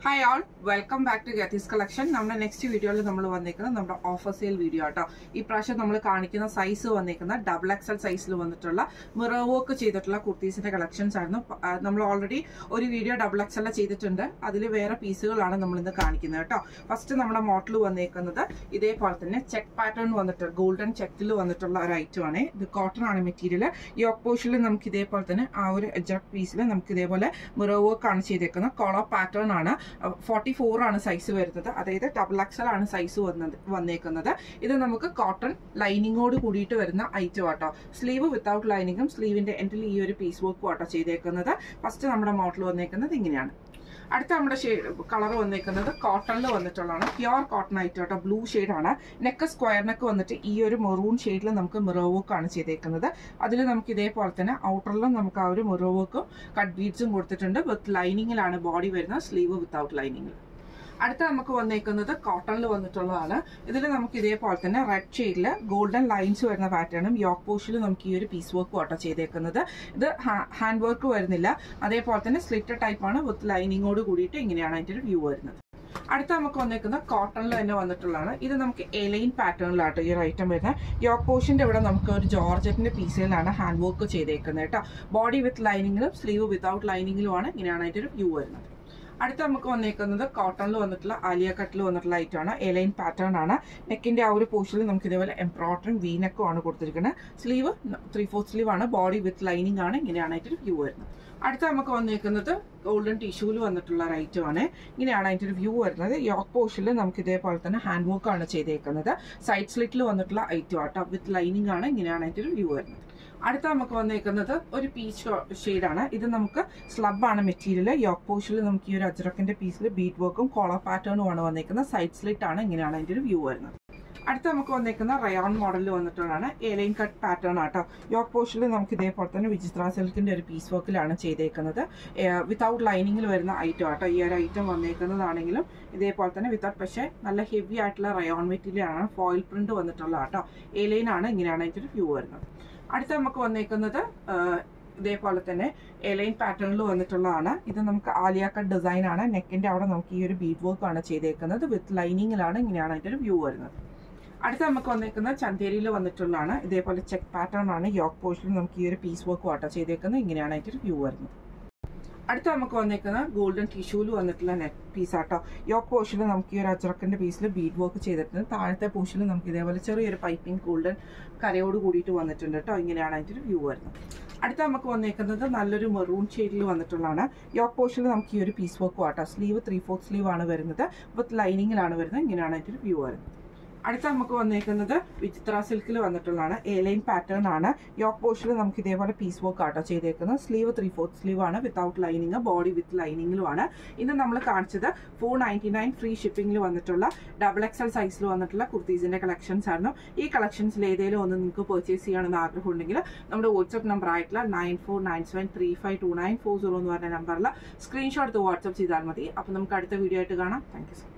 hi all welcome back to Gathees collection നമ്മുടെ next വീഡിയോയിൽ നമ്മൾ വന്നേക്കുന്നത് നമ്മുടെ ഓഫർ സെയിൽ വീഡിയോ ആട്ടോ ഈ പ്രാവശ്യം നമ്മൾ കാണിക്കുന്ന സൈസ് വന്നേക്കുന്ന ഡബിൾ എക്സൽ സൈസിൽ വന്നിട്ടുള്ള മിറർ വർക്ക് ചെയ്തിട്ടുള്ള കുർത്തീസിന്റെ കളക്ഷൻസ് ആയിരുന്നു പ- ആ, നമ്മൾ ഓൾറെഡി ഒരു വീഡിയോ ഡബിൾ എക്സൽ ചെയ്തിട്ടുണ്ട് അതിൽ വേറെ പീസുകളാണ് നമ്മൾ ഇന്ന് കാണിക്കുന്നത് കേട്ടോ ഫസ്റ്റ് നമ്മുടെ മോഡൽ വന്നേക്കുന്നത് ഇതേപോലെ തന്നെ ചെക്ക് പാറ്റേൺ വന്നിട്ട് ഗോൾഡൻ ചെക്കിൽ വന്നിട്ടുള്ള ഒരു ഐറ്റം ആണ് ഇത് കോട്ടൺ ആണ് മെറ്റീരിയൽ യോക്ക് പോഷനിൽ നമുക്ക് ഇതേപോലെ തന്നെ ആ ഒരു എജക്ട് പീസിൽ നമുക്ക് ഇതേപോലെ മിറർ വർക്ക് ആണ് ചെയ്തേക്കുന്നത് കോളർ പാറ്റേൺ ആണ് ഫോർട്ടി ഫോർ ആണ് സൈസ് വരുന്നത് അതായത് ഡബിൾ എക്സൽ ആണ് സൈസ് വന്നത് വന്നേക്കുന്നത് ഇത് നമുക്ക് കോട്ടൺ ലൈനിങ്ങോട് കൂടിയിട്ട് വരുന്ന ഐറ്റം ആട്ടോ സ്ലീവ് വിത്തൗട്ട് ലൈനിങ്ങും സ്ലീവിന്റെ എൻഡിൽ ഈ ഒരു പീസ് വർക്കും ആട്ടോ ചെയ്തേക്കുന്നത് ഫസ്റ്റ് നമ്മുടെ മോഡൽ വന്നേക്കുന്നത് ഇങ്ങനെയാണ് അടുത്ത നമ്മുടെ ഷെയ്ഡ് കളർ വന്നേക്കുന്നത് കോട്ടണിൽ വന്നിട്ടുള്ളതാണ് പ്യുവർ കോട്ടൺ ആയിട്ട് കേട്ടോ ബ്ലൂ ആണ് നെക്ക് സ്ക്വയർ നെക്ക് വന്നിട്ട് ഈ ഒരു മെറൂൺ ഷെയ്ഡിൽ നമുക്ക് മിറർ വർക്ക് ആണ് ചെയ്തേക്കുന്നത് അതിൽ നമുക്ക് ഇതേപോലെ തന്നെ ഔട്ടറിലും നമുക്ക് ആ ഒരു മിറർ വർക്കും കട്ട് ബീഡ്സും കൊടുത്തിട്ടുണ്ട് വിത്ത് ലൈനിങ്ങിലാണ് ബോഡി വരുന്നത് സ്ലീവ് വിത്തൗട്ട് ലൈനിങ്ങിൽ അടുത്ത നമുക്ക് വന്നേക്കുന്നത് കോട്ടണിൽ വന്നിട്ടുള്ളതാണ് ഇതിൽ നമുക്ക് ഇതേപോലെ തന്നെ റെഡ് ഷെയ്ഡിൽ ഗോൾഡൻ ലൈൻസ് വരുന്ന പാറ്റേണും യോക്ക് പോഷിലും നമുക്ക് ഈ ഒരു പീസ് വർക്കും ആട്ടോ ചെയ്തേക്കുന്നത് ഇത് ഹാൻഡ് വർക്ക് വരുന്നില്ല അതേപോലെ തന്നെ സ്ലിറ്റ് ടൈപ്പാണ് വിത്ത് ലൈനിങ്ങോട് കൂടിയിട്ട് ഇങ്ങനെയാണ് അതിൻ്റെ ഒരു വ്യൂ വരുന്നത് അടുത്ത നമുക്ക് വന്നേക്കുന്ന കോട്ടണിൽ തന്നെ വന്നിട്ടുള്ളതാണ് ഇത് നമുക്ക് എലൈൻ പാറ്റേണിലാട്ടോ ഈ ഒരു ഐറ്റം വരുന്നത് യോക്ക് പോഷിന്റെ ഇവിടെ നമുക്ക് ഒരു ജോർജറ്റിന്റെ പീസിലാണ് ഹാൻഡ് വർക്ക് ചെയ്തേക്കുന്നത് കേട്ടോ ബോഡി വിത്ത് ലൈനിങ്ങിലും സ്ലീവ് വിത്തൗട്ട് ലൈനിങ്ങിലുമാണ് ഇങ്ങനെയാണ് അതിന്റെ ഒരു വ്യൂ വരുന്നത് അടുത്ത നമുക്ക് വന്നേക്കുന്നത് കോട്ടണിൽ വന്നിട്ടുള്ള ആലിയ കട്ടിൽ വന്നിട്ടുള്ള ഐറ്റം ആണ് എലൈൻ പാറ്റേൺ ആണ് നെക്കിന്റെ ആ ഒരു പോർഷനിൽ നമുക്ക് ഇതേപോലെ എംബ്രോയിഡറും വീനക്കും ആണ് കൊടുത്തിരിക്കുന്നത് സ്ലീവ് ത്രീ ഫോർത്ത് സ്ലീവ് ആണ് ബോഡി വിത്ത് ലൈനിങ് ആണ് ഇങ്ങനെയാണ് അതിന്റെ ഒരു വ്യൂ വരുന്നത് അടുത്ത നമുക്ക് വന്നേക്കുന്നത് ഗോൾഡൻ ടിഷ്യൂല് വന്നിട്ടുള്ള ഒരു ഐറ്റം ആണ് ഇങ്ങനെയാണ് അതിന്റെ ഒരു വ്യൂ വരുന്നത് യോക്ക് പോർഷനിൽ നമുക്ക് ഇതേപോലെ തന്നെ ഹാൻഡ് വർക്ക് ആണ് ചെയ്തേക്കുന്നത് സൈഡ് സ്ലിറ്റിൽ വന്നിട്ടുള്ള ഐറ്റം ആട്ടോ വിത്ത് ലൈനിങ് ആണ് ഇങ്ങനെയാണ് അതിന്റെ ഒരു വ്യൂ വരുന്നത് അടുത്ത നമുക്ക് വന്നേക്കുന്നത് ഒരു പീച്ച് ഷെയ്ഡാണ് ഇത് നമുക്ക് സ്ലബ് ആണ് മെറ്റീരിയൽ യോക്ക് പോർഷനിൽ നമുക്ക് ഈ ഒരു അജ്രക്കിന്റെ പീസിൽ ബീറ്റ് വർക്കും കോളർ പാറ്റേണും ആണ് വന്നേക്കുന്നത് സൈഡ് സ്ലിറ്റ് ആണ് ഇങ്ങനെയാണ് അതിന്റെ ഒരു വ്യൂ വരുന്നത് അടുത്ത നമുക്ക് വന്നേക്കുന്ന റയോൺ മോഡലിൽ വന്നിട്ടുള്ളതാണ് ഏലൈൻ കട്ട് പാറ്റേൺ ആട്ടോ യോക്ക് പോർഷനിൽ നമുക്ക് ഇതേപോലെ തന്നെ വിചിത്ര സിൽക്കിന്റെ ഒരു പീസ് വർക്കിലാണ് ചെയ്തേക്കുന്നത് വിത്തൗട്ട് ലൈനിങ്ങിൽ വരുന്ന ഐറ്റം ആട്ടോ ഈ ഒരു ഐറ്റം വന്നേക്കുന്നതാണെങ്കിലും ഇതേപോലെ തന്നെ വിത്തൗട്ട് പക്ഷേ നല്ല ഹെവി ആയിട്ടുള്ള റയോൺ മെറ്റീരിയൽ ആണ് ഫോയിൽ പ്രിന്റ് വന്നിട്ടുള്ള ആട്ടോ ഏലൈൻ ആണ് ഇങ്ങനെയാണ് അതിന്റെ ഒരു വ്യൂ വരുന്നത് അടുത്ത നമുക്ക് വന്നേക്കുന്നത് ആ, ഇതേപോലെ തന്നെ എലൈൻ പാറ്റേണിൽ വന്നിട്ടുള്ളതാണ് ഇത് നമുക്ക് ആലിയ കട്ട് ഡിസൈൻ ആണ് നെക്കിന്റെ അവിടെ നമുക്ക് ഈ ഒരു ബീഡ് വർക്ക് ആണ് ചെയ്തേക്കുന്നത് വിത്ത് ലൈനിങ്ങിലാണ് ഇങ്ങനെയാണ് അതിന്റെ ഒരു വ്യൂ വരുന്നത് അടുത്ത നമുക്ക് വന്നേക്കുന്നത് ചന്തേരിയിൽ വന്നിട്ടുള്ളതാണ് ഇതേപോലെ ചെക്ക് പാറ്റേൺ ആണ് യോക്ക് പോർഷനിൽ നമുക്ക് ഈ ഒരു പീസ് വർക്ക് ആട്ടോ ചെയ്തേക്കുന്നത് ഇങ്ങനെയാണ് അതിന്റെ ഒരു വ്യൂ വരുന്നത് അടുത്ത നമുക്ക് വന്നേക്കുന്ന ഗോൾഡൻ ടിഷ്യൂല് വന്നിട്ടുള്ള നെറ്റ് പീസ് ആട്ടോ യോക്ക് പോർഷനിൽ നമുക്ക് ഈ ഒരു അച്ചറക്കിന്റെ പീസിൽ ബീഡ് വർക്ക് ചെയ്തിട്ടുണ്ട് താഴത്തെ പോർഷനിൽ നമുക്ക് ഇതേപോലെ ചെറിയൊരു പൈപ്പിംഗ് ഗോൾഡൻ കരയോട് കൂടിയിട്ട് വന്നിട്ടുണ്ട് കേട്ടോ ഇങ്ങനെയാണ് അതിന്റെ ഒരു വ്യൂ വരുന്നത് അടുത്ത നമുക്ക് വന്നേക്കുന്നത് നല്ലൊരു മെറൂൺ ഷെയ്ഡിൽ വന്നിട്ടുള്ളതാണ് യോക്ക് പോർഷനിൽ നമുക്ക് ഈ ഒരു പീസ് വർക്ക് ആട്ടോ സ്ലീവ് ത്രീ ഫോർത്ത് സ്ലീവ് ആണ് വരുന്നത് വിത്ത് ലൈനിങ്ങിലാണ് വരുന്നത് ഇങ്ങനെയാണ് അതിന്റെ ഒരു വ്യൂ വരുന്നത് അടുത്ത നമുക്ക് വന്നേക്കുന്നത് വിചിത്ര സിൽക്കിൽ വന്നിട്ടുള്ളതാണ് എലൈൻ പാറ്റേൺ ആണ് യോക്ക് പോർഷനിൽ നമുക്ക് ഇതേപോലെ പീസ് വർക്ക് ആട്ടോ ചെയ്തേക്കുന്നത് സ്ലീവ് ത്രീ ഫോർത്ത് സ്ലീവ് ആണ് വിത്തൗട്ട് ലൈനിങ് ബോഡി വിത്ത് ലൈനിങ്ങിലുമാണ് ഇന്ന് നമ്മൾ കാണിച്ചത് ഫോർ നയൻറ്റി നയൻ ഫ്രീ ഷിപ്പിംഗിൽ വന്നിട്ടുള്ള ഡബിൾ എക്സൽ സൈസിൽ വന്നിട്ടുള്ള കുർത്തീസിന്റെ കളക്ഷൻസ് ആയിരുന്നു ഈ കളക്ഷൻസിൽ ഏതെങ്കിലും ഒന്ന് നിങ്ങൾക്ക് പർച്ചേസ് ചെയ്യണമെന്ന് ആഗ്രഹം ഉണ്ടെങ്കിൽ നമ്മുടെ വാട്സ്ആപ്പ് നമ്പർ ആയിട്ടുള്ള nine four nine seven three five two nine four zero എന്ന് പറഞ്ഞ നമ്പറിൽ സ്ക്രീൻഷോട്ട് എടുത്ത് വാട്സ്ആപ്പ് ചെയ്താൽ മതി അപ്പോൾ നമുക്ക് അടുത്ത വീഡിയോ ആയിട്ട് കാണാം താങ്ക് യു സോ മച്ച്